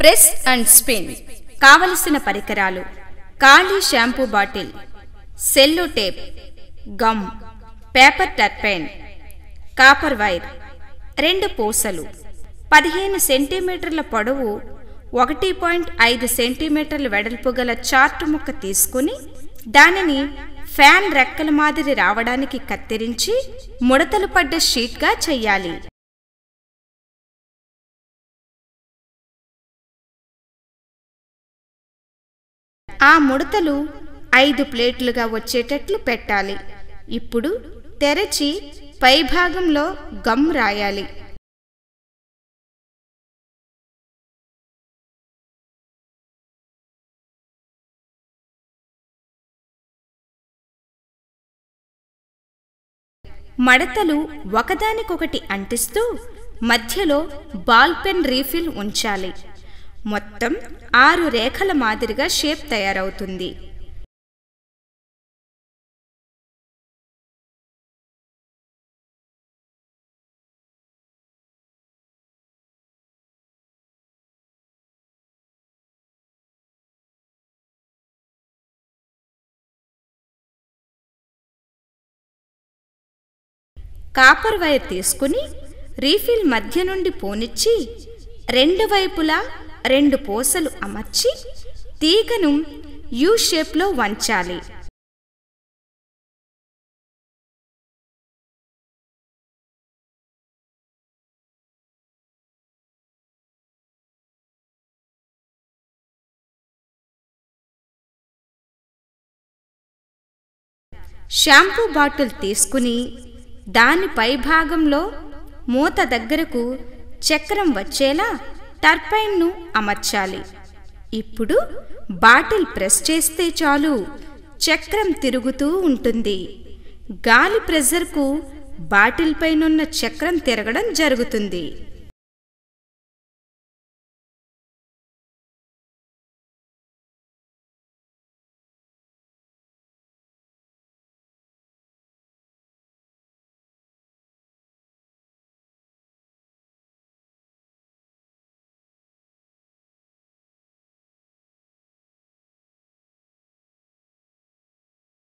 press and spin కావలసిన పరికరాలు ఖాళీ shampoo bottle cell tape gum paper turbine copper wire రెండు పూసలు పదిహేను సెంటీమీటర్ల పొడవు ఒకటి పాయింట్ ఐదు సెంటీమీటర్ల వెడల్పు గల చార్టు ముక్క తీసుకుని దానిని ఫ్యాన్ రెక్కల మాదిరి రావడానికి కత్తిరించి ముడతలు పడ్డ షీట్గా చెయ్యాలి ఆ ముడతలు ఐదు ప్లేట్లుగా వచ్చేటట్లు పెట్టాలి ఇప్పుడు తెరచి పైభాగంలో గమ్ రాయాలి మడతలు ఒకదానికొకటి అంటిస్తూ మధ్యలో బాల్ పెన్ రీఫిల్ ఉంచాలి మొత్తం ఆరు రేఖల మాదిరిగా షేప్ తయారవుతుంది కాపర్ వైర్ తీసుకుని రీఫిల్ మధ్య నుండి పోనిచ్చి రెండు వైపులా రెండు పూసలు అమర్చి తీగను యూ షేప్లో వంచాలి షాంపూ బాటిల్ తీసుకుని దాని పైభాగంలో మూత దగ్గరకు చక్రం వచ్చేలా టర్పైన్ను అమర్చాలి ఇప్పుడు బాటిల్ ప్రెస్ చేస్తే చాలు చక్రం తిరుగుతూ ఉంటుంది గాలి ప్రెజర్కు బాటిల్ పైనున్న చక్రం తిరగడం జరుగుతుంది